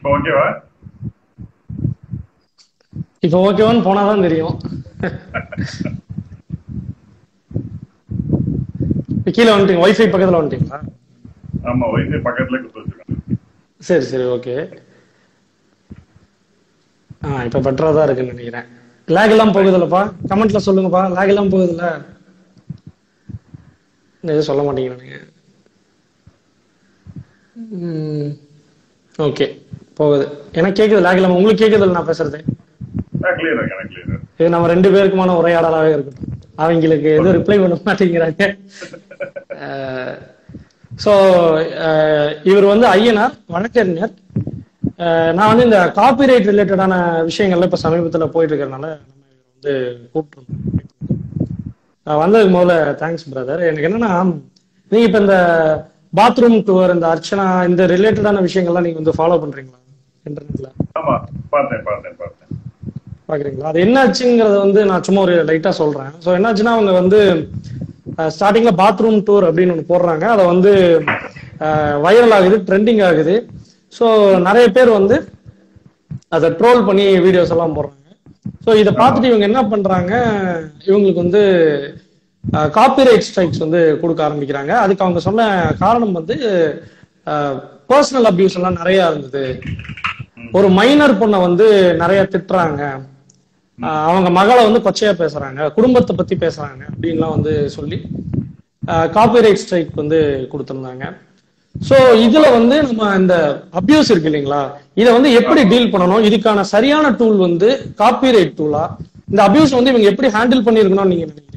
இப்போ ஓகேவா இப்போ ஓகேவான்னு போனாதான் தெரியும் இப்ப கீழே வந்துட்டீங்க ஒய்ஃபை பக்கத்துல வந்துட்டீங்களா ஆமா ஒய்ஃபை பக்கத்துல கொடுத்து வச்சிருக்கேன் சரி சரி ஓகே ஆ இப்ப பெட்டரா தான் இருக்குன்னு நினைக்கிறேன் லேக் எல்லாம் போகுதுல்லப்பா கமெண்ட்ல சொல்லுங்கப்பா லேக் எல்லாம் போகுதுல்ல எதுவும் சொல்ல மாட்டீங்க நீங்க ஓகே போகுது எனக்கு கேக்குது லேக் இல்லாம உங்களுக்கு கேக்குது நான் பேசுறது கிளியர் இருக்கு எனக்கு கிளியர் இது நம்ம ரெண்டு பேருக்குமான உரையாடலாவே இருக்கட்டும் அவங்களுக்கு எதுவும் ரிப்ளை பண்ண மாட்டேங்கிறாங்க ஸோ இவர் வந்து ஐயனார் வழக்கறிஞர் அஹ், நான் வந்து இந்த காப்பிரைட் ரிலேட்டடான விஷயங்கள்ல இப்ப சமீபத்துல போயிட்டு இருக்கிறதுனால நம்ம இவரை வந்து கூப்பிட்டுருந்தோம் அஹ், வந்ததுக்கு முதல்ல தேங்க்ஸ் பிரதர் எனக்கு என்னன்னா நீங்க இப்ப இந்த பாத்ரூம் டூர் இந்த அர்ச்சனா இந்த ரிலேட்டடான விஷயங்கள்லாம் நீங்க வந்து ஃபாலோ பண்றீங்களா இன்டர்நெட்ல ஆமா பார்த்தேன் பார்த்தேன் பார்த்தேன் பாக்குறீங்களா அது என்னாச்சுங்கிறத வந்து நான் சும்மா ஒரு லைட்டா சொல்றேன் ஸோ என்னாச்சுன்னா அவங்க வந்து ஸ்டார்டிங்ல பாத்ரூம் டூர் அப்படின்னு ஒன்று போடுறாங்க அதை வந்து வைரல் ஆகுது ட்ரெண்டிங் ஆகுது ஸோ நிறைய பேர் வந்து அதை ட்ரோல் பண்ணி வீடியோஸ் எல்லாம் போடுறாங்க ஸோ இதை பார்த்துட்டு இவங்க என்ன பண்றாங்க இவங்களுக்கு வந்து காப்பிரைட் ஸ்ட்ரைக்ஸ் வந்து கொடுக்க ஆரம்பிக்கிறாங்க அதுக்கு அவங்க சொன்ன காரணம் வந்து பர்சனல் அபியூஸ் எல்லாம் நிறைய இருந்தது ஒரு மைனர் பொண்ணை வந்து நிறைய திட்டுறாங்க ஆஹ் அவங்க மகளை வந்து கொச்சையா பேசுறாங்க குடும்பத்தை பத்தி பேசுறாங்க அப்படின்லாம் வந்து சொல்லி காப்பிரைட் ஸ்ட்ரைக் வந்து கொடுத்திருந்தாங்க சோ இதுல வந்து நம்ம இந்த அபியூஸ் இருக்கு இல்லைங்களா இதை வந்து எப்படி டீல் பண்ணணும் இதுக்கான சரியான டூல் வந்து காப்பிரைட் டூலா இந்த அபியூஸ் வந்து இவங்க எப்படி ஹேண்டில் பண்ணிருக்கணும்னு நீங்க நினைக்கிறீங்க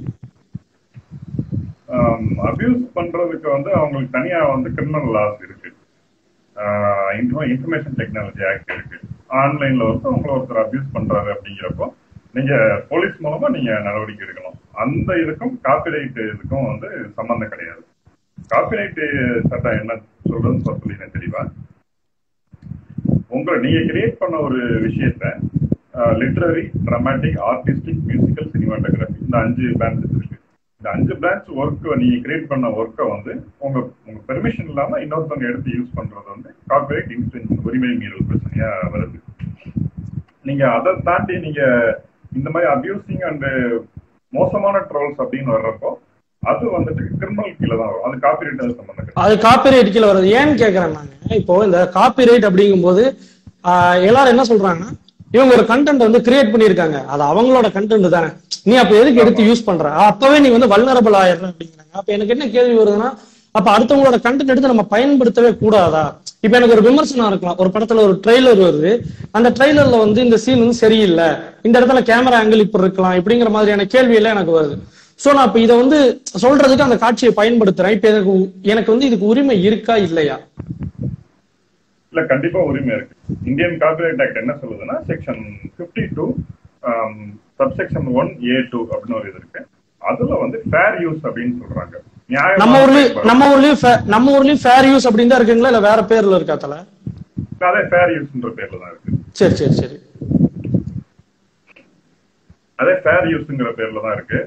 அபியூஸ் பண்றதுக்கு வந்து அவங்களுக்கு தனியா வந்து கிரிமினல் லாஸ் இருக்கு இன்ஃபர்மேஷன் டெக்னாலஜி ஆக்ட் இருக்கு ஆன்லைன்ல வந்து உங்களை ஒருத்தர் அபியூஸ் பண்றாரு அப்படிங்கிறப்போ நீங்க போலீஸ் மூலமா நீங்க நடவடிக்கை எடுக்கணும் அந்த இதுக்கும் காப்பிரைட் இதுக்கும் வந்து சம்பந்தம் கிடையாது காப்பிரைட் சட்டம் என்ன சொல்றதுன்னு சொல்ல சொல்லிடுறேன் தெளிவா உங்களை நீங்க கிரியேட் பண்ண ஒரு விஷயத்த literary dramatic artistic musical cinematography இந்த அஞ்சு பிரான்ச்சஸ் இருக்கு இந்த அஞ்சு பிரான்ச் ஒர்க் நீங்க கிரியேட் பண்ண ஒர்க்கை வந்து உங்க உங்க பெர்மிஷன் இல்லாம இன்னொருத்தவங்க எடுத்து யூஸ் பண்றது வந்து கார்பரேட் இன்ஃபுளுன்ஸ் உரிமை மீறல் பிரச்சனையா வருது நீங்க அதை தாண்டி நீங்க இந்த மாதிரி அபியூசிங் அண்ட் மோசமான ட்ரோல்ஸ் அப்படின்னு வர்றப்போ அது வந்துட்டு கிரிமினல் கீழே தான் வரும் அது காப்பிரைட் சம்பந்தம் கிடையாது. அது காப்பிரைட் கீழே வருது ஏன்னு கேக்குறேன் நாங்க இப்போ இந்த காப்பிரைட் அப்படிங்கும்போது ஆஹ் எல்லாரும் என்ன சொல்றாங்கன்னா இவங்க ஒரு கண்டென்ட் வந்து கிரியேட் பண்ணிருக்காங்க அது அவங்களோட கண்டென்ட் தானே நீ அப்ப எதுக்கு எடுத்து யூஸ் பண்ற அப்பவே நீ வந்து வல்னரபிள் ஆயிடுற அப்படிங்கிறாங்க அப்ப எனக்கு என்ன கேள்வி வருதுன்னா அப்ப அடுத்தவங்களோட கண்டென்ட் எடுத்து நம்ம பயன்படுத்தவே கூடாதா இப்ப எனக்கு ஒரு விமர்சனம் இருக்கலாம் ஒரு படத்துல ஒரு ட்ரெய்லர் வருது அந்த ட்ரெய்லர்ல வந்து இந்த சீன் வந்து சரியில்லை இந்த இடத்துல கேமரா ஆங்கிள் இப்படி இருக்கலாம் இப்படிங்கிற மாதிரியான கேள்வி எல்லாம் எனக்கு வருது சோ நான் இப்ப இதை வந்து சொல்றதுக்கு அந்த காட்சியை பயன்படுத்துறேன் இப்ப எனக்கு எனக்கு வந்து இதுக்கு உரிமை இருக்கா இல்லையா இல்ல கண்டிப்பா உரிமை இருக்கு இந்தியன் கார்பரேட் ஆக்ட் என்ன சொல்லுதுன்னா section fifty two subsection one A two அப்படின்னு ஒரு இது இருக்கு அதுல வந்து ஃபேர் யூஸ் அப்படின்னு சொல்றாங்க நியாயமான நம்ம ஊர்லயும் பயன்பாடு. நம்ம ஊர்லயும் fa- நம்ம ஊர்லயும் ஃபேர் யூஸ் அப்படின்னு தான் இருக்குங்களா இல்ல வேற பேர்ல இருக்கா தல அதே ஃபேர் யூஸ்ன்ற பேர்ல தான் இருக்கு சரி சரி சரி அதே ஃபேர் யூஸ்ங்கிற பேர்ல தான் இருக்கு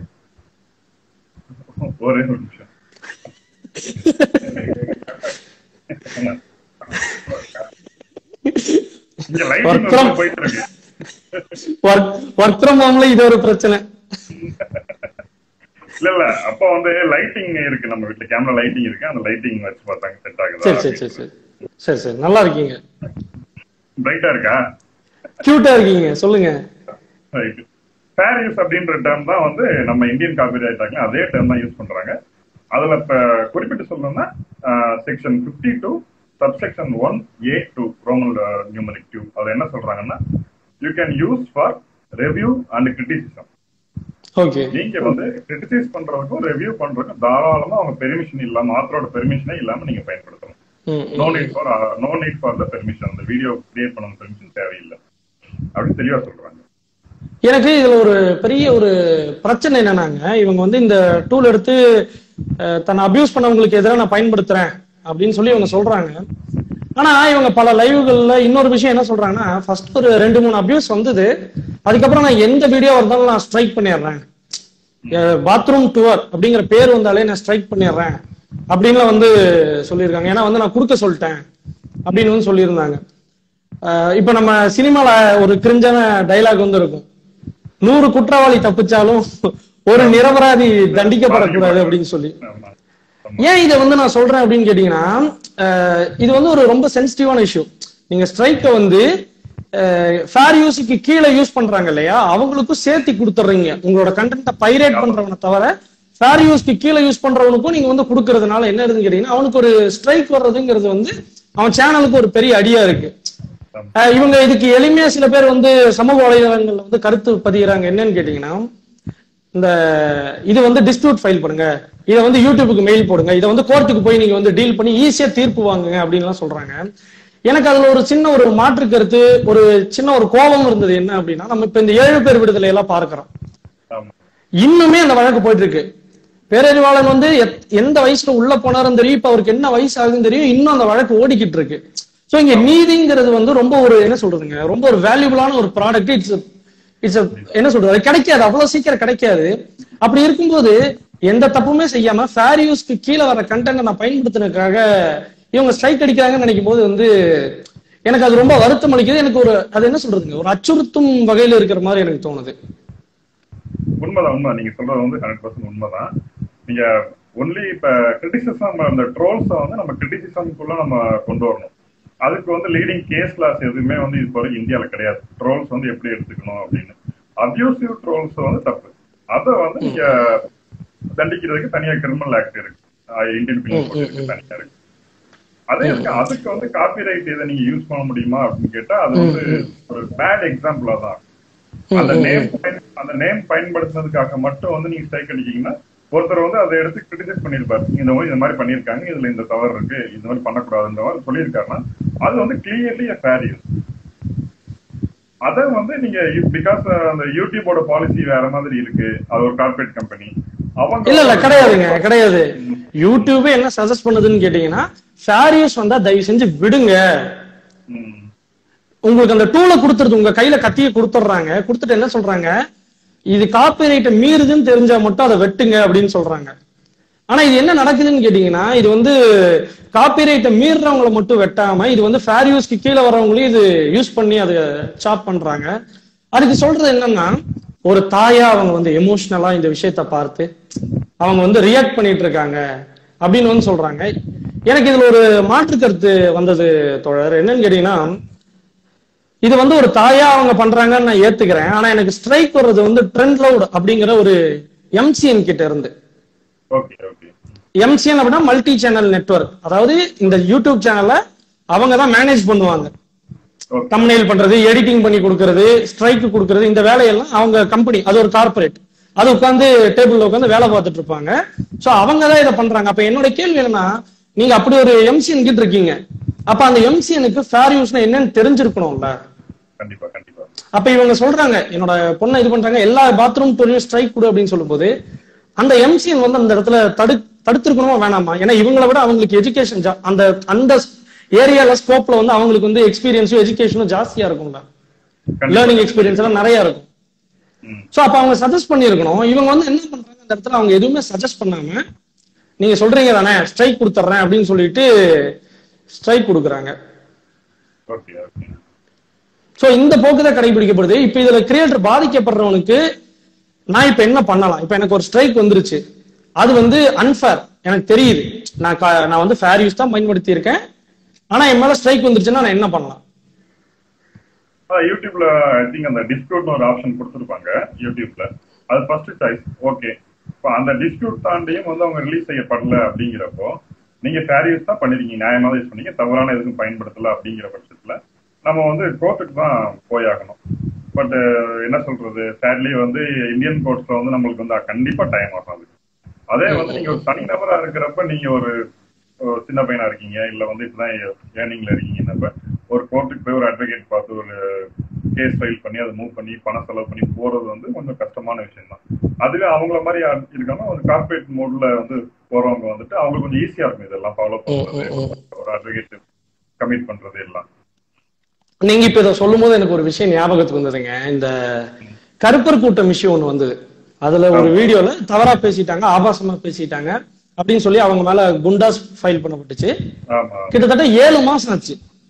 ஒரே ஒரு நிமிஷம் இங்க lighting Work from- வந்து போயிட்டு இருக்கு ஒர்க் ஒர்க் ஃப்ரம் ஹோம்ல இது ஒரு பிரச்சனை இல்ல இல்ல அப்ப வந்து லைட்டிங் இருக்கு நம்ம வீட்டுல கேமரா லைட்டிங் இருக்கு அந்த லைட்டிங் வச்சு பார்த்தாங்க செட் சரி சரி ஆகுதா சரி சரி சரி சரி நல்லா இருக்கீங்க பிரைட்டா இருக்கா கியூட்டா இருக்கீங்க சொல்லுங்க ரைட் ஃபேர் யூஸ் அப்படின்ற டேர்ம் தான் வந்து நம்ம இந்தியன் காப்பிரைட் ஆக்ட்ல அதே டேர்ம் தான் யூஸ் பண்றாங்க அதுல இப்ப குறிப்பிட்டு சொல்லணும்னா section fifty two subsection one A two roman numeric two அது என்ன சொல்றாங்கன்னா you can use for review and criticism okay நீங்க வந்து கிரிட்டிசைஸ் பண்றதுக்கும் ரெவ்யூ பண்றதுக்கும் தாராளமா அவங்க பெர்மிஷன் இல்லாம ஆத்தரோட பெர்மிஷனே இல்லாம நீங்க பயன்படுத்தலாம் no need for no need for the permission அந்த வீடியோ கிரியேட் பண்ண பெர்மிஷன் தேவையில்லை அப்படின்னு தெளிவா சொல்றாங்க எனக்கு இதுல ஒரு பெரிய ஒரு பிரச்சனை என்னன்னாங்க இவங்க வந்து இந்த டூல் எடுத்து அஹ், தன்னை அபியூஸ் பண்ணவங்களுக்கு எதிராக நான் பயன்படுத்துறேன் அப்படின்னு சொல்லி இவங்க சொல்றாங்க ஆனா இவங்க பல லைவ்கள்ல இன்னொரு விஷயம் என்ன சொல்றாங்கன்னா ஃபர்ஸ்ட் ஒரு ரெண்டு மூணு அபியூஸ் வந்தது அதுக்கப்புறம் நான் எந்த வீடியோ இருந்தாலும் நான் ஸ்ட்ரைக் பண்ணிடுறேன் பாத்ரூம் டூர் அப்படிங்கிற பேர் வந்தாலே நான் ஸ்ட்ரைக் பண்ணிடுறேன் அப்படின்னு வந்து சொல்லியிருக்காங்க ஏன்னா வந்து நான் கொடுக்க சொல்லிட்டேன் அப்படின்னு வந்து சொல்லியிருந்தாங்க அஹ் இப்ப நம்ம சினிமால ஒரு கிரிஞ்சான டைலாக் வந்து இருக்கும் நூறு குற்றவாளி தப்பிச்சாலும் ஒரு நிரபராதி தண்டிக்கப்படக்கூடாது அப்படின்னு சொல்லி ஆமா ஏன் இதை வந்து நான் சொல்றேன் அப்படின்னு கேட்டீங்கன்னா அஹ் இது வந்து ஒரு ரொம்ப சென்சிட்டிவான இஷ்யூ நீங்க ஸ்ட்ரைக்கை வந்து ஃபேர் யூஸுக்கு கீழே யூஸ் பண்றாங்க இல்லையா அவங்களுக்கும் சேர்த்து கொடுத்துட்றீங்க உங்களோட கண்டென்ட்டை பைரேட் பண்றவனை தவிர ஃபேர் யூஸ்க்கு கீழே யூஸ் பண்றவனுக்கும் நீங்க வந்து கொடுக்கறதுனால என்ன இருக்குன்னு கேட்டீங்கன்னா அவனுக்கு ஒரு ஸ்ட்ரைக் வர்றதுங்கிறது வந்து அவன் சேனலுக்கு ஒரு பெரிய அடியா இருக்கு அஹ் இவங்க இதுக்கு எளிமையா சில பேர் வந்து சமூக வலைதளங்கள்ல வந்து கருத்து பதிகிறாங்க என்னன்னு கேட்டீங்கன்னா இந்த இது வந்து டிஸ்பியூட் ஃபைல் பண்ணுங்க இதை வந்து யூடியூபுக்கு மெயில் போடுங்க இதை வந்து கோர்ட்டுக்கு போய் நீங்க வந்து டீல் பண்ணி ஈஸியா தீர்ப்பு வாங்குங்க அப்படின்லாம் சொல்றாங்க எனக்கு அதுல ஒரு சின்ன ஒரு மாற்று கருத்து ஒரு சின்ன ஒரு கோபம் இருந்தது என்ன அப்படின்னா நம்ம இப்ப இந்த ஏழு பேர் விடுதலை எல்லாம் பார்க்கிறோம் ஆமா இன்னுமே அந்த வழக்கு போயிட்டு இருக்கு பேரறிவாளன் வந்து எத்- எந்த வயசுல உள்ள போனாரும் தெரியும் இப்ப அவருக்கு என்ன வயசு ஆகுதுன்னு தெரியும் இன்னும் அந்த வழக்கு ஓடிக்கிட்டு இருக்கு சோ இங்க நீதிங்கிறது வந்து ரொம்ப ஒரு என்ன சொல்றதுங்க ரொம்ப ஒரு வேல்யூபிளான ஒரு ப்ராடக்ட் இட்ஸ் இட்ஸ் என்ன சொல்றது அது கிடைக்காது அவ்வளவு சீக்கிரம் கிடைக்காது அப்படி இருக்கும்போது எந்த தப்புமே செய்யாம ஃபேர் யூஸ்க்கு கீழே வர கண்டென்ட் நான் பயன்படுத்தினதுக்காக இவங்க ஸ்ட்ரைக் அடிக்கிறாங்கன்னு நினைக்கும் போது வந்து எனக்கு அது ரொம்ப வருத்தம் அளிக்குது எனக்கு ஒரு அது என்ன சொல்றதுங்க ஒரு அச்சுறுத்தும் வகையில இருக்கிற மாதிரி எனக்கு தோணுது உண்மைதான் உண்மை நீங்க சொல்றது வந்து ஹண்ட்ரட் பர்சன்ட் உண்மைதான் நீங்க ஒன்லி இப்ப கிரிட்டிசிசம் அந்த ட்ரோல்ஸை வந்து நம்ம கிரிட்டிசிசம்குள்ள நம்ம கொண்டு வரணும் அதுக்கு வந்து லீடிங் கேஸ் கிளாஸ் எதுவுமே வந்து இப்போ வரைக்கும் இந்தியால கிடையாது ட்ரோல்ஸ் வந்து எப்படி எடுத்துக்கணும் அப்படின்னு அபியூசிவ் ட்ரோல்ஸ் வந்து தப்பு அதை வந்து நீங்க தண்டிக்கிறதுக்கு தனியா கிரிமினல் ஆக்ட் இருக்கு ஆஹ் இந்தியன் பினல் கோட் இருக்கு தனியா இருக்கு அதே இருக்கு அதுக்கு வந்து காப்பிரைட் இதை நீங்க யூஸ் பண்ண முடியுமா அப்படின்னு கேட்டா அது வந்து ஒரு பேட் எக்ஸாம்பிளா தான் அந்த நேம் அந்த நேம் பயன்படுத்துனதுக்காக மட்டும் வந்து நீங்க ஸ்ட்ரைக் அடிக்கீங்கன்னா ஒருத்தர் வந்து அதை எடுத்து கிரிட்டிசைஸ் பண்ணிருப்பாரு இந்த மாதிரி இந்த மாதிரி பண்ணிருக்காங்க இதுல இந்த தவறு இருக்கு இந்த மாதிரி பண்ணக்கூடாதுன்ற மாதிரி சொல்லியிருக்காருன்னா அது வந்து கிளியர்லி ஃபேர் யூஸ் அதை வந்து நீங்க பிகாஸ் அந்த யூடியூபோட பாலிசி வேற மாதிரி இருக்கு அது ஒரு கார்பரேட் கம்பெனி அவங்க இல்ல இல்ல கிடையாதுங்க கிடையாது யூடியூபே என்ன சஜஸ்ட் பண்ணுதுன்னு கேட்டீங்கன்னா ஃபேர் யூஸ் வந்தா தயவு செஞ்சு விடுங்க ம், உங்களுக்கு அந்த டூலை கொடுத்துருது உங்க கையில கத்தியை கொடுத்துட்றாங்க கொடுத்துட்டு என்ன சொல்றாங்க இது காப்பிரைட்டை மீறுதுன்னு தெரிஞ்சா மட்டும் அதை வெட்டுங்க அப்படின்னு சொல்றாங்க ஆனா இது என்ன நடக்குதுன்னு கேட்டீங்கன்னா இது வந்து காப்பிரைட்டை மீறுறவங்களை மட்டும் வெட்டாம இது வந்து ஃபேர் யூஸ்க்கு கீழே வரவங்களையும் இது யூஸ் பண்ணி அதை சாப் பண்றாங்க அதுக்கு சொல்றது என்னன்னா ஒரு தாயா அவங்க வந்து எமோஷனலா இந்த விஷயத்த பார்த்து அவங்க வந்து ரியாக்ட் பண்ணிட்டு இருக்காங்க அப்படின்னு வந்து சொல்றாங்க எனக்கு இதுல ஒரு மாற்று கருத்து வந்தது தோழர் என்னன்னு கேட்டீங்கன்னா இது வந்து ஒரு தாயா அவங்க பண்றாங்கன்னு நான் ஏத்துக்கிறேன் ஆனா எனக்கு ஸ்ட்ரைக் வர்றது வந்து ட்ரெண்ட் லவுட் அப்படிங்கிற ஒரு எம்சிஎன் கிட்ட இருந்து ஓகே ஓகே எம்சிஎன் அப்படின்னா மல்டி சேனல் நெட்வொர்க் அதாவது இந்த யூடியூப் சேனலை அவங்க தான் மேனேஜ் பண்ணுவாங்க ஓகே தம்ப்நெயில் பண்றது எடிட்டிங் பண்ணி கொடுக்கறது ஸ்ட்ரைக் கொடுக்கறது இந்த வேலையெல்லாம் அவங்க கம்பெனி அது ஒரு கார்ப்பரேட் அது உட்காந்து டேபிள்ல உட்காந்து வேலை பார்த்துட்டு இருப்பாங்க சோ அவங்க தான் இதை பண்றாங்க அப்ப என்னோட கேள்வி என்னன்னா நீங்க அப்படி ஒரு எம்சிஎன் கிட்ட இருக்கீங்க அப்ப அந்த எம்சிஎனுக்கு ஃபேர் யூஸ்னா என்னன்னு தெரிஞ்சிருக்கணும்ல கண்டிப்பா கண்டிப்பா அப்ப இவங்க சொல்றாங்க என்னோட பொண்ணை இது பண்றாங்க எல்லா பாத்ரூம் தொழிலும் ஸ்ட்ரைக் கொடு அப்படின்னு சொல்லும்போது அந்த எம்சிஎன் வந்து அந்த இடத்துல தடு தடுத்திருக்கணுமா வேணாமா ஏன்னா இவங்களை விட அவங்களுக்கு எஜுகேஷன் அந்த அந்த ஏரியால ஸ்கோப்ல வந்து அவங்களுக்கு வந்து எக்ஸ்பீரியன்ஸும் எஜுகேஷனும் ஜாஸ்தியா இருக்கும்ல லேர்னிங் எக்ஸ்பீரியன்ஸ் எல்லாம் நிறைய இருக்கும் ம். சோ அப்ப அவங்க சஜஸ்ட் பண்ணிருக்கணும் இவங்க வந்து என்ன பண்றாங்க அந்த இடத்துல அவங்க எதுவுமே சஜஸ்ட் பண்ணாம நீங்க சொல்றீங்க தானே ஸ்ட்ரைக் கொடுத்துட்றேன் அப்படின்னு சொல்லிட்டு ஸ்ட்ரைக் கொடுக்குறாங்க ஓகே ஓகே சோ இந்த போக்கு தான் கடைபிடிக்கப்படுது இப்ப இதுல கிரியேட்டர் பாதிக்கப்படுறவனுக்கு நான் இப்ப என்ன பண்ணலாம் இப்ப எனக்கு ஒரு ஸ்ட்ரைக் வந்துருச்சு அது வந்து அன்ஃபேர் எனக்கு தெரியுது நான் கா- நான் வந்து ஃபேர் யூஸ் தான் பயன்படுத்தி இருக்கேன் ஆனா என் மேல ஸ்ட்ரைக் வந்துருச்சுன்னா நான் என்ன பண்ணலாம் அதான் யூடியூப்ல ஐ திங்க் அந்த டிஸ்பியூட்னு ஒரு ஆப்ஷன் கொடுத்துருப்பாங்க யூடியூப்ல அது ஃபர்ஸ்ட் சாய்ஸ் ஓகே இப்போ அந்த டிஸ்பியூட் தாண்டியும் வந்து அவங்க ரிலீஸ் செய்யப்படல அப்படிங்கிறப்போ நீங்க ஃபேர் யூஸ் தான் பண்ணிருக்கீங்க நியாயமா தான் யூஸ் பண்ணீங்க தவறான எதுக்கும் பயன்படுத்தல அப்படிங்கிற பட்சத்துல நம்ம வந்து கோர்ட்டுக்கு தான் போயாகணும் பட் என்ன சொல்றது சேட்லி வந்து இந்தியன் கோர்ட்ஸ்ல வந்து நம்மளுக்கு வந்து கண்டிப்பா டைம் ஆகும் அது அதே வந்து நீங்க ஒரு தனிநபரா இருக்கிறப்ப நீங்க ஒரு ஒரு சின்ன பையனா இருக்கீங்க இல்ல வந்து இப்பதான் ஏர்னிங்ல இருக்கீங்கன்னப்ப ஒரு கோர்ட்டுக்கு போய் ஒரு அட்வொகேட் பார்த்து ஒரு கேஸ் ஃபைல் பண்ணி அதை மூவ் பண்ணி பணம் செலவு பண்ணி போறது வந்து கொஞ்சம் கஷ்டமான விஷயம் தான் அதுவே அவங்கள மாதிரி யார் இருக்காம ஒரு கார்பரேட் மோட்ல வந்து போறவங்க வந்துட்டு அவங்களுக்கு கொஞ்சம் ஈஸியா இருக்கும் இதெல்லாம் ஃபாலோ பண்றது ஒரு அட்வொகேட் கமிட் பண்றது எல்லாம் நீங்க இப்ப இதை சொல்லும் போது எனக்கு ஒரு விஷயம் ஞாபகத்துக்கு வந்ததுங்க இந்த கருப்பர் கூட்டம் விஷயம் ஒண்ணு வந்தது அதுல ஒரு வீடியோல தவறா பேசிட்டாங்க ஆபாசமா பேசிட்டாங்க அப்படின்னு சொல்லி அவங்க மேல குண்டாஸ் ஃபைல் பண்ணப்பட்டுச்சு ஆமா கிட்டத்தட்ட ஏழு மாசம் ஆச்சு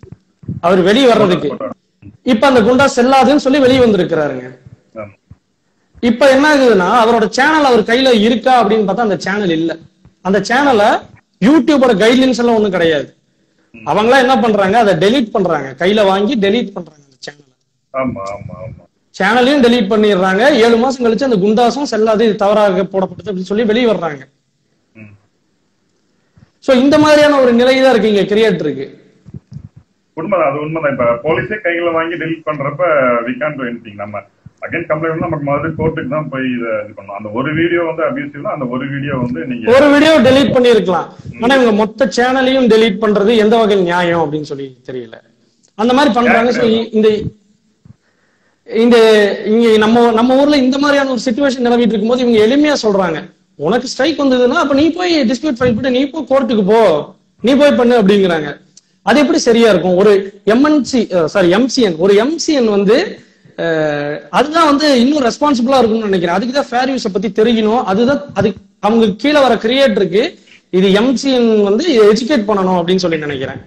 அவர் வெளியே வர்றதுக்கு இப்ப அந்த குண்டா செல்லாதுன்னு சொல்லி வெளியே வந்திருக்கிறாருங்க ஆமா. இப்ப என்ன ஆகுதுன்னா அவரோட சேனல் அவர் கையில இருக்கா அப்படின்னு பார்த்தா அந்த சேனல் இல்ல அந்த சேனலை யூடியூபோட கைட்லைன்ஸ் எல்லாம் ஒண்ணும் கிடையாது அவங்களாம் என்ன பண்றாங்க அதை டெலீட் பண்றாங்க கையில வாங்கி டெலீட் பண்றாங்க அந்த சேனலை ஆமா ஆமா ஆமா சேனலையும் டெலீட் பண்ணிடுறாங்க ஏழு மாசம் கழிச்சு அந்த குண்டாசும் செல்லாது இது தவறாக போடப்பட்டது அப்படின்னு சொல்லி வெளியே வர்றாங்க ம். சோ இந்த மாதிரியான ஒரு நிலை தான் இருக்கு இங்க கிரியேட்டருக்கு உண்மைதான் அது உண்மைதான் இப்ப போலீஸே கையில வாங்கி டெலிட் பண்றப்ப வி கேன் டு எனிதிங் நம்ம அகைன் கம்ப்ளைண்ட் நமக்கு முதல்ல கோர்ட்டுக்கு தான் போய் இதை இது பண்ணணும் அந்த ஒரு வீடியோ வந்து அபியூசிவ்னா அந்த ஒரு வீடியோ வந்து நீங்க ஒரு வீடியோ டெலீட் பண்ணிருக்கலாம் ஆனா இவங்க மொத்த சேனலையும் டெலீட் பண்றது எந்த வகையில் நியாயம் அப்படின்னு சொல்லி தெரியல அந்த மாதிரி பண்றாங்க So, இ- இந்த இந்த இங்க நம்ம நம்ம ஊர்ல இந்த மாதிரியான ஒரு சுச்சுவேஷன் நிலவிட்டு இருக்கும்போது இவங்க எளிமையா சொல்றாங்க உனக்கு ஸ்ட்ரைக் வந்ததுன்னா அப்ப நீ போய் டிஸ்பியூட் ஃபைல் பண்ணி நீ போய் கோர்ட்டுக்கு போ நீ போய் பண்ணு அப்படிங்கிறாங்க அது எப்படி சரியா இருக்கும் ஒரு எம்என்சி சாரி எம்சிஎன் ஒரு எம்சிஎன் வந்து அஹ், அதுதான் வந்து இன்னும் ரெஸ்பான்சிபிளா இருக்கும்னு நினைக்கிறேன் அதுக்கு தான் ஃபேர் யூஸை பத்தி தெரியணும் அதுதான் அது அவங்க கீழே வர கிரியேட்டருக்கு இது எம்சிஎன் வந்து எஜுகேட் பண்ணணும் அப்படின்னு சொல்லி நினைக்கிறேன்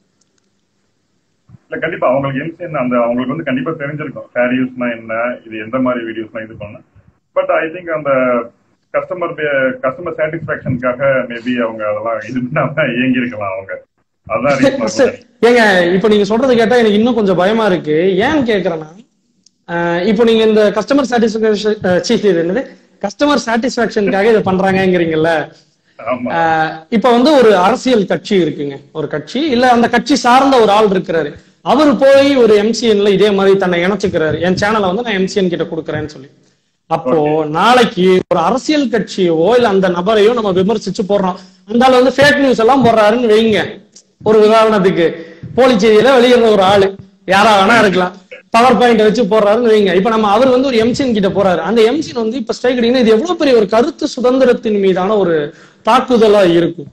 இல்ல கண்டிப்பா அவங்களுக்கு எம்சிஎன் அந்த அவங்களுக்கு வந்து கண்டிப்பா தெரிஞ்சிருக்கும் ஃபேர் யூஸ்னா என்ன இது எந்த மாதிரி வீடியோஸ்லாம் இது பண்ண பட் ஐ திங்க் அந்த கஸ்டமர் கஸ்டமர் சாட்டிஸ்பாக்சனுக்காக மேபி அவங்க அதெல்லாம் இது பண்ணாம இயங்கி இருக்கலாம் அவங்க அதான் reason சரி, இருக்கும். ஏங்க இப்ப நீங்க சொல்றது கேட்டா எனக்கு இன்னும் கொஞ்சம் பயமா இருக்கு ஏன் கேக்குறேன்னா அஹ், இப்போ நீங்க இந்த கஸ்டமர் சாட்டிஸ்பேக்ஷன் என்னது கஸ்டமர் சாட்டிஸ்பாக்சனுக்காக இதை பண்றாங்கங்கிறீங்கல்ல ஆமா அஹ், இப்ப வந்து ஒரு அரசியல் கட்சி இருக்குங்க ஒரு கட்சி இல்ல அந்த கட்சி சார்ந்த ஒரு ஆள் இருக்கிறாரு அவர் போய் ஒரு எம்சிஎன்ல இதே மாதிரி தன்னை இணைச்சுக்கிறாரு என் சேனலை வந்து நான் எம்சிஎன் கிட்ட கொடுக்குறேன்னு சொல்லி அப்போ நாளைக்கு ஒரு அரசியல் கட்சியோ இல்ல அந்த நபரையோ நம்ம விமர்சிச்சு போடுறோம் அந்த ஆள் வந்து ஃபேக் நியூஸ் எல்லாம் போடுறாருன்னு வைங்க ஒரு உதாரணத்துக்கு போலி செய்தியில வெளியிடுற ஒரு ஆளு யாரா வேணா இருக்கலாம் பவர் பாயிண்ட் வச்சு போடுறாருன்னு வைங்க இப்ப நம்ம அவர் வந்து ஒரு எம்சிஎன் கிட்ட போறாரு அந்த எம்சிஎன் வந்து இப்ப ஸ்ட்ரைக் அடிக்கணும் இது எவ்வளவு பெரிய ஒரு கருத்து சுதந்திரத்தின் மீதான ஒரு தாக்குதலா இருக்கும்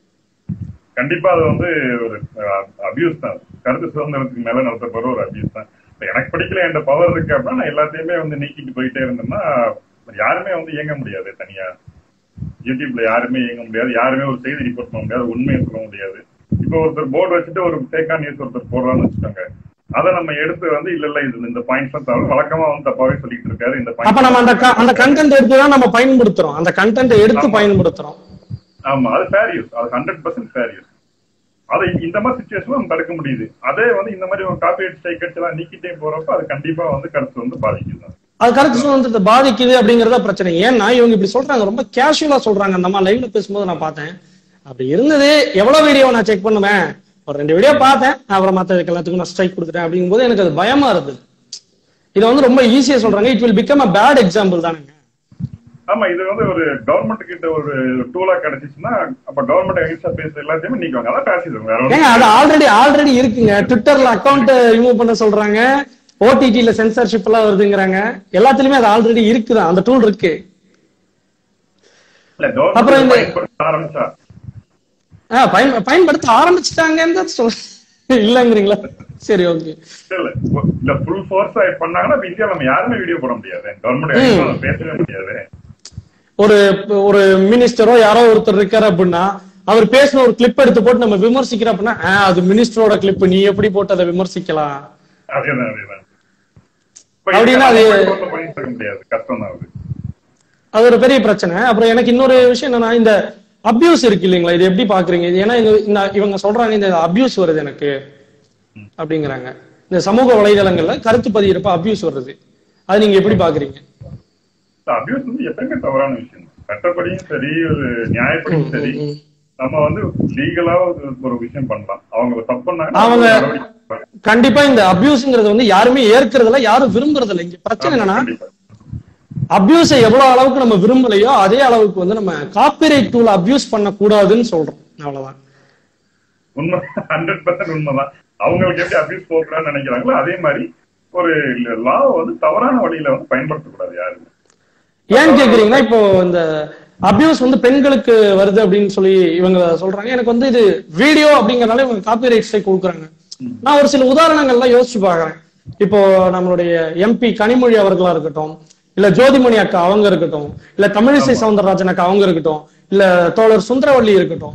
கண்டிப்பா அது வந்து ஒரு அபியூஸ் தான் கருத்து சுதந்திரத்துக்கு மேல நடத்தப்படுற ஒரு அபியூஸ் தான் இப்ப எனக்கு பிடிக்கல என்ற பவர் இருக்கு அப்படின்னா நான் எல்லாத்தையுமே வந்து நீக்கிட்டு போயிட்டே இருந்தேன்னா யாருமே வந்து இயங்க முடியாது தனியா யூடியூப்ல யாருமே இயங்க முடியாது யாருமே ஒரு செய்தி ரிப்போர்ட் பண்ண முடியாது உண்மையை சொல்ல முடியாது இப்போ ஒருத்தர் போர்டு வச்சுட்டு ஒரு ஃபேக்கா நியூஸ் ஒருத்தர் போடுறான்னு வச்சுக்கோங்க அதை நம்ம எடுத்து வந்து இல்ல இல்ல இது இந்த பாயிண்ட்ஸ் தவிர வழக்கமா வந்து தப்பாவே சொல்லிட்டு இருக்காரு இந்த அப்ப நம்ம அந்த பாயிண்ட் க- அந்த கண்டென்ட் எடுத்து தான் நம்ம பயன்படுத்துறோம் அந்த கண்டென்ட் எடுத்து ஆமா. பயன்படுத்துறோம் ஆமா அது ஃபேர் யூஸ் அது ஹண்ட்ரட் பர்சன்ட் ஃபேர் யூஸ் அதை இந்த மாதிரி சுச்சுவேஷன் நம்ம தடுக்க முடியுது அதே வந்து இந்த மாதிரி ஒரு காப்பி ஸ்ட்ரைக் எல்லாம் நீக்கிட்டே போறப்ப அது கண்டிப்பா வந்து கருத்து வந்து பாதிக்குது தான். அது கருத்து சுதந்திரத்தை பாதிக்குது அப்படிங்கறத பிரச்சனை ஏன்னா இவங்க இப்படி சொல்றாங்க ரொம்ப கேஷுவலா சொல்றாங்க அந்த மாதிரி லைவ்ல பேசும்போது நான் பார்த்தேன் அப்படி இருந்தது எவ்வளவு வீடியோ நான் செக் பண்ணுவேன் ஒரு ரெண்டு வீடியோ பார்த்தேன் அப்புறம் மத்த இதுக்கு எல்லாத்துக்கும் நான் ஸ்ட்ரைக் கொடுத்துட்டேன் அப்படிங்கும்போது எனக்கு அது பயமா இருந்தது இதை வந்து ரொம்ப ஈஸியா சொல்றாங்க it will become a bad example தானுங்க ஆமா இது வந்து ஒரு கவர்மெண்ட் கிட்ட ஒரு டூலா கிடைச்சிச்சுன்னா அப்ப கவர்மெண்ட் அகைன்ஸ்டா பேசுற எல்லாத்தையுமே நீக்குவாங்க அதான் பேசிடுவாங்க வேற ஏங்க ஒண்ணும் அது ஆல்ரெடி ஆல்ரெடி இருக்குங்க ட்விட்டர்ல அக்கௌண்ட் ரிமூவ் பண்ண சொல்றாங்க ஓடிடில சென்சர்ஷிப் எல்லாம் வருதுங்கிறாங்க எல்லாத்துலயுமே அது ஆல்ரெடி இருக்குதான் அந்த டூல் இருக்கு இல்ல அப்புறம் இந்த- கவர்மெண்ட் பயன்படுத்த ஆரம்பிச்சா ஆ, பயன் பயன்படுத்த ஆரம்பிச்சுட்டாங்கன்னு தான் சொல் இல்லங்கிறீங்களா சரி ஓகே இல்ல இல்ல ஃபுல் ஃபோர்ஸ் பண்ணாங்கன்னா இப்ப இந்தியால நம்ம யாருமே வீடியோ போட முடியாது கவர்மெண்ட் பேசவே முடியாது ஒரு ஒரு மினிஸ்டரோ யாரோ ஒருத்தர் இருக்காரு அப்படின்னா அவர் பேசின ஒரு கிளிப் எடுத்து போட்டு நம்ம விமர்சிக்கிறோம் அப்படின்னா ஆ, அது மினிஸ்டரோட கிளிப் நீ எப்படி போட்டு அதை விமர்சிக்கலாம் அதேதான் அதேதான் இப்ப அப்படின்னா அது- இந்தியால நம்ம பண்ணிட்டு இருக்க முடியாது கஷ்டம் தான் அது அது ஒரு பெரிய பிரச்சனை அப்புறம் எனக்கு இன்னொரு விஷயம் என்னன்னா இந்த அபியூஸ் இருக்கு இல்லைங்களா இது எப்படி பாக்குறீங்க இது ஏன்னா இந்த- இந்த இவங்க சொல்றாங்க இந்த அபியூஸ் வருது எனக்கு அப்படிங்கிறாங்க இந்த சமூக வலைதளங்கள்ல கருத்து பதியிறப்ப அபியூஸ் வருது அது நீங்க எப்படி பாக்குறீங்க அபியூஸ் வந்து எப்பயுமே தவறான விஷயம் சட்டப்படியும் சரி ஒரு நியாயப்படியும் சரி நம்ம வந்து லீகலா ஒரு விஷயம் பண்ணலாம் அவங்க தப்பு பண்ணாங்கன்னா அவங்க- ஒரு நடவடிக்கை எடுப்பாங்க. கண்டிப்பா இந்த அபியூஸ்ங்கிறது வந்து யாருமே ஏற்கறதில்ல யாரும் விரும்புறது இல்ல இங்க பிரச்சனை என்னன்னா கண்டிப்பா. அபியூஸை எவ்வளவு அளவுக்கு நம்ம விரும்பலையோ அதே அளவுக்கு வந்து நம்ம காப்பிரைட் டூல் அபியூஸ் பண்ண கூடாதுன்னு சொல்றோம் அவ்வளவுதான் உண்மை ஹண்ட்ரட் பர்சன்ட் உண்மைதான் அவங்களுக்கு எப்படி அபியூஸ் போகக்கூடாதுன்னு நினைக்கிறாங்களோ அதே மாதிரி ஒரு லா வந்து தவறான வழியில வந்து பயன்படுத்தக்கூடாது யாருமே ஏன் கேக்குறீங்கன்னா இப்போ இந்த அபியூஸ் வந்து பெண்களுக்கு வருது அப்படின்னு சொல்லி இவங்க சொல்றாங்க எனக்கு வந்து இது வீடியோ அப்படிங்கறனால இவங்க காப்பிரைட் ஸ்ட்ரைக் கொடுக்குறாங்க நான் ஒரு சில உதாரணங்கள்லாம் யோசிச்சு பாக்குறேன் இப்போ நம்மளுடைய எம்பி கனிமொழி அவர்களா இருக்கட்டும் இல்ல ஜோதிமணி அக்கா அவங்க இருக்கட்டும் இல்ல தமிழிசை சவுந்தரராஜன் அக்கா அவங்க இருக்கட்டும் இல்ல தோழர் சுந்தரவள்ளி இருக்கட்டும்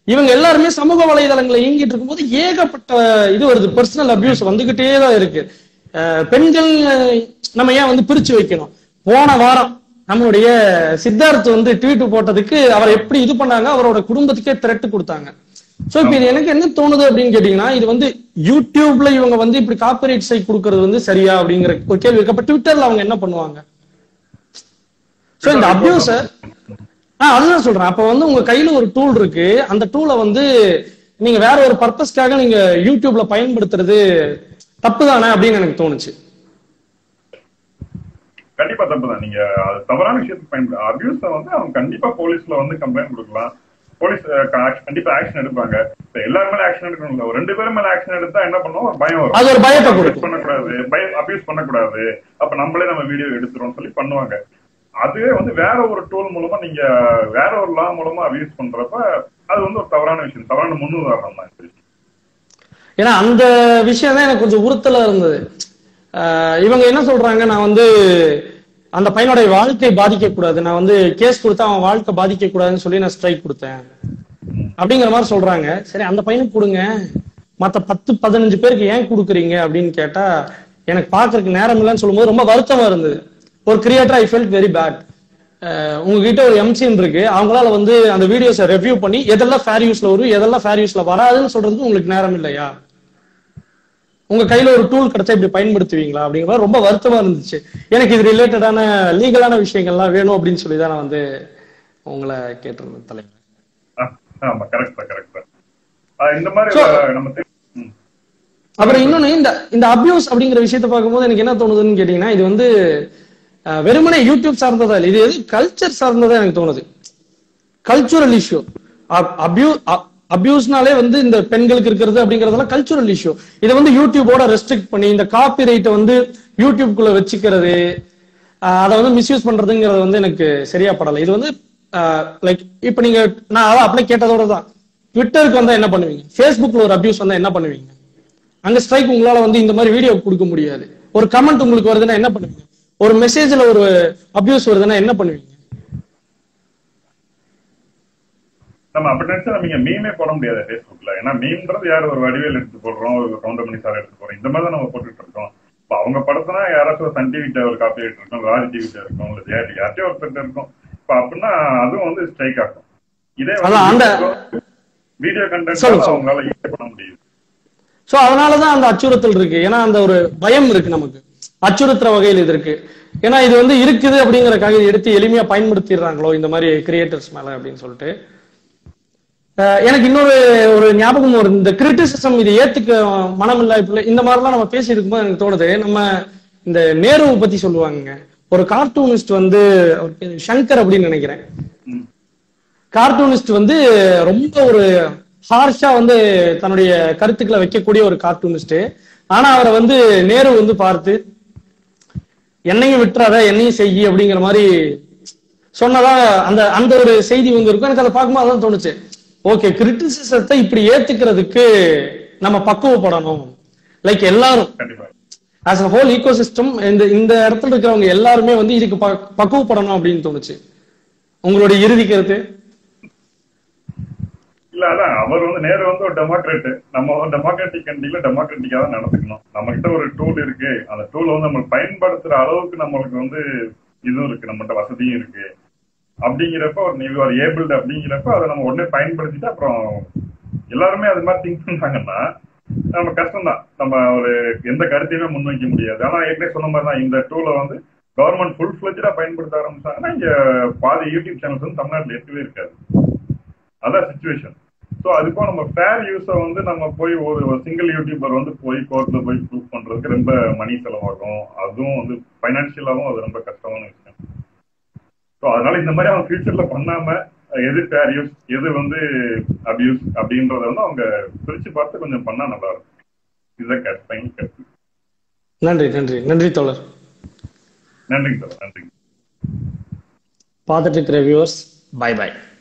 இவங்க எல்லாருமே சமூக வலைதளங்களை இயங்கிட்டு இருக்கும்போது ஏகப்பட்ட இது வருது பர்சனல் அபியூஸ் வந்துகிட்டே தான் இருக்கு அஹ் பெண்கள் அஹ், நம்ம ஏன் வந்து பிரிச்சு வைக்கணும் போன வாரம் நம்மளுடைய சித்தார்த் வந்து ட்வீட் போட்டதுக்கு அவர் எப்படி இது பண்ணாங்க அவரோட குடும்பத்துக்கே த்ரெட் கொடுத்தாங்க சோ இப்ப இது எனக்கு என்ன தோணுது அப்படின்னு கேட்டீங்கன்னா இது வந்து யூடியூப்ல இவங்க வந்து இப்படி காப்பிரைட் சை கொடுக்கறது வந்து சரியா அப்படிங்கிற ஒரு கேள்வி இருக்கு அப்ப ட்விட்டர்ல அவங்க என்ன பண்ணுவாங்க சோ இந்த அபியூஸ ஆஹ் அதுதான் சொல்றேன் அப்ப வந்து உங்க கையில ஒரு டூல் இருக்கு அந்த டூலை வந்து நீங்க வேற ஒரு பர்பஸ்க்காக நீங்க யூடியூப்ல பயன்படுத்துறது தப்பு தானே அப்படின்னு எனக்கு தோணுச்சு கண்டிப்பா தப்பு தான் நீங்க அது தவறான விஷயத்துக்கு பயன்படு அபியூஸ வந்து அவங்க கண்டிப்பா போலீஸ்ல வந்து கம்ப்ளைண்ட் கொடுக்கலாம் போலீஸ் அஹ், கண்டிப்பா ஆக்ஷன் எடுப்பாங்க இப்ப எல்லாரும் மேல ஆக்ஷன் எடுக்கணும் இல்ல. ஒரு ரெண்டு பேரும் மேல ஆக்ஷன் எடுத்தா என்ன பண்ணுவோம் ஒரு பயம் வரும் அது ஒரு பயத்தை அபியூஸ் கொடுக்கும் பண்ணக்கூடாது பயம் அபியூஸ் பண்ணக்கூடாது அப்ப நம்மளே நம்ம வீடியோ எடுத்துரும் சொல்லி பண்ணுவாங்க அதுவே வந்து வேற ஒரு டூல் மூலமா நீங்க வேற ஒரு லா மூலமா அபியூஸ் பண்றப்ப அது வந்து ஒரு தவறான விஷயம் தவறான முன்னுதாரணம் தான் இது. ஏன்னா அந்த விஷயம் தான் எனக்கு கொஞ்சம் உறுத்தலா இருந்தது ஆஹ் இவங்க என்ன சொல்றாங்க நான் வந்து அந்த பையனுடைய வாழ்க்கை பாதிக்க கூடாது நான் வந்து கேஸ் கொடுத்தா அவன் வாழ்க்கை பாதிக்க கூடாதுன்னு சொல்லி நான் ஸ்ட்ரைக் கொடுத்தேன் அப்படிங்கிற மாதிரி சொல்றாங்க சரி அந்த பையனுக்கு கொடுங்க மத்த பத்து பதினஞ்சு பேருக்கு ஏன் கொடுக்குறீங்க அப்படின்னு கேட்டா எனக்கு பாக்குறதுக்கு நேரம் இல்லைன்னு சொல்லும்போது ரொம்ப வருத்தமா இருந்தது ஒரு creator I felt very bad உங்ககிட்ட ஒரு எம்சிஎன் இருக்கு அவங்களால வந்து அந்த வீடியோஸை ரெவ்யூ பண்ணி எதெல்லாம் ஃபேர் யூஸ்ல வரும் எதெல்லாம் ஃபேர் யூஸ்ல வராதுன்னு சொல்றதுக்கு உங்களுக்கு நேரம் இல்லையா உங்க கையில ஒரு டூல் கிடைச்சா இப்படி பயன்படுத்துவீங்களா அப்படிங்கிற மாதிரி ரொம்ப வருத்தமா இருந்துச்சு எனக்கு இது ரிலேட்டடான லீகலான விஷயங்கள்லாம் வேணும் அப்படின்னு சொல்லி தான் நான் வந்து உங்களை கேட்டிருந்தேன் தலைவர் ஆ, ஆமா கரெக்ட் தான் கரெக்ட் தான் ஆஹ் இந்த மாதிரி So- அஹ், நம்ம தெரி- ம். அப்புறம் இன்னொன்னு இந்த இந்த அபியூஸ் அப்படிங்கிற விஷயத்தை பார்க்கும்போது எனக்கு என்ன தோணுதுன்னு கேட்டீங்கன்னா இது வந்து அஹ், வெறுமனே யூடியூப் சார்ந்ததா இல்லை இது எது கல்ச்சர் சார்ந்ததா எனக்கு தோணுது கல்ச்சுரல் இஷ்யூ அபியூ அபியூஸ்னாலே வந்து இந்த பெண்களுக்கு இருக்கிறது அப்படிங்கறதெல்லாம் கல்ச்சுரல் இஷ்யூ இதை வந்து யூடியூபோட ரெஸ்ட்ரிக்ட் பண்ணி இந்த காப்பி ரைட்டை வந்து யூடியூப்குள்ள வச்சுக்கிறது அஹ், அதை வந்து மிஸ்யூஸ் பண்றதுங்கிறது வந்து எனக்கு சரியா படலை இது வந்து லைக் இப்போ நீங்க நான் அதான் அப்படியே கேட்டதோட தான் ட்விட்டருக்கு வந்தா என்ன பண்ணுவீங்க ஃபேஸ்புக்ல ஒரு அபியூஸ் வந்தா என்ன பண்ணுவீங்க அங்க ஸ்ட்ரைக் உங்களால வந்து இந்த மாதிரி வீடியோ கொடுக்க முடியாது ஒரு கமெண்ட் உங்களுக்கு வருதுன்னா என்ன பண்ணுவீங்க ஒரு மெசேஜ்ல ஒரு அபியூஸ் வருதுன்னா என்ன பண்ணுவீங்க நம்ம அப்படி நினைச்சா நம்ம இங்க மீமே போட முடியாது ஃபேஸ்புக்ல ஏன்னா மீம்ன்றது யார் ஒரு வடிவேல் எடுத்து போடுறோம் ஒரு கவுண்டமணி சார் எடுத்து போடுறோம் இந்த மாதிரி தான் நம்ம போட்டுட்டு இருக்கோம் இப்ப அவங்க படத்துனா யாராச்சும் சன் டிவிட்ட ஒரு காப்பி இருக்கும் ராஜ் டிவிட்ட இருக்கும் இல்ல ஜெயா யார்ட்டே ஒருத்தர் இருக்கும் இப்ப அப்படின்னா அதுவும் வந்து ஸ்ட்ரைக் ஆகும் இதே அதான் அந்த- வீடியோ கண்டென்ட் சொல்லுங்க, சொல்லுங்க. அவங்களால ஈஸியா பண்ண முடியுது சோ அதனாலதான் அந்த அச்சுறுத்தல் இருக்கு ஏன்னா அந்த ஒரு பயம் இருக்கு நமக்கு அச்சுறுத்துற வகையில் இது இருக்கு ஏன்னா இது வந்து இருக்குது அப்படிங்கறக்காக இதை எடுத்து எளிமையா பயன்படுத்திடுறாங்களோ இந்த மாதிரி கிரியேட்டர்ஸ் மேல அப்படின்னு சொல்லிட்டு அஹ் எனக்கு இன்னொரு ஒரு ஞாபகம் ஒரு இந்த கிரிட்டிசிசம் இது ஏத்துக்க மனம் இல்ல இப்ப இந்த மாதிரிலாம் நம்ம பேசி இருக்கும்போது எனக்கு தோணுது நம்ம இந்த நேருவை பத்தி சொல்லுவாங்க ஒரு கார்ட்டூனிஸ்ட் வந்து அவர் பேரு சங்கர் அப்படின்னு நினைக்கிறேன் ம். கார்ட்டூனிஸ்ட் வந்து ரொம்ப ஒரு ஹார்ஷா வந்து தன்னுடைய கருத்துக்களை வைக்கக்கூடிய ஒரு கார்ட்டூனிஸ்ட் ஆனா அவரை வந்து நேரு வந்து பார்த்து என்னையும் விட்டுறாத என்னையும் செய்யி அப்படிங்கிற மாதிரி சொன்னதா அந்த அந்த ஒரு செய்தி வந்து இருக்கும் எனக்கு அதை பார்க்கும்போது அதான் தோணுச்சு ஓகே கிரிட்டிசிசத்தை இப்படி ஏத்துக்கிறதுக்கு நம்ம பக்குவப்படணும் லைக் எல்லாரும் கண்டிப்பா ஆஸ் அ ஹோல் ஈகோசிஸ்டம் இந்த இந்த இடத்துல இருக்கிறவங்க எல்லாருமே வந்து இதுக்கு ப- பக்குவப்படணும் அப்படின்னு தோணுச்சு உங்களுடைய இறுதி கருத்து இல்ல அதான் அவர் வந்து நேரு வந்து ஒரு டெமோக்ராட் நம்ம வந்து டெமோக்ராட்டிக் கண்ட்ரில டெமோக்ராட்டிக்கா தான் நடந்துக்கணும் நம்ம கிட்ட ஒரு டூல் இருக்கு அந்த டூல் வந்து நம்ம பயன்படுத்துற அளவுக்கு நம்மளுக்கு வந்து இதுவும் இருக்கு நம்மகிட்ட வசதியும் இருக்கு அப்படிங்கிறப்ப ஒரு நீ ஒரு ஏபிள்டு அப்படிங்கிறப்ப அதை நம்ம உடனே பயன்படுத்திட்டு அப்புறம் எல்லாருமே அது மாதிரி திங்க் பண்ணாங்கன்னா நம்ம கஷ்டம் தான் நம்ம ஒரு எந்த கருத்தையுமே முன்வைக்க முடியாது ஆனா ஏற்கனவே சொன்ன மாதிரி தான் இந்த டூலை வந்து கவர்மெண்ட் ஃபுல் ஃபிளஜா பயன்படுத்த ஆரம்பிச்சாங்கன்னா இங்க பாதி யூடியூப் சேனல்ஸ் வந்து தமிழ்நாட்டுல இருக்கவே இருக்காது அதான் சுச்சுவேஷன் ஸோ அதுக்கும் நம்ம ஃபேர் யூஸை வந்து நம்ம போய் ஒரு ஒரு சிங்கிள் யூடியூபர் வந்து போய் கோர்ட்ல போய் ப்ரூவ் பண்றதுக்கு ரொம்ப மணி செலவாகும் அதுவும் வந்து ஃபைனான்சியலாகவும் அது ரொம்ப கஷ்டமான விஷயம் ஸோ அதனால இந்த மாதிரி அவங்க ஃபியூச்சர்ல பண்ணாம எது ஃபேர் யூஸ் எது வந்து அபியூஸ் அப்படின்றத வந்து அவங்க பிரிச்சு பார்த்து கொஞ்சம் பண்ணா நல்லா இருக்கும் இதுதான் கரெக்ட் ஃபைனல் கருத்து நன்றி நன்றி நன்றி தோழர் நன்றிங்க சார் நன்றிங்க பார்த்துட்டு இருக்கிற வியூவர்ஸ் பை பை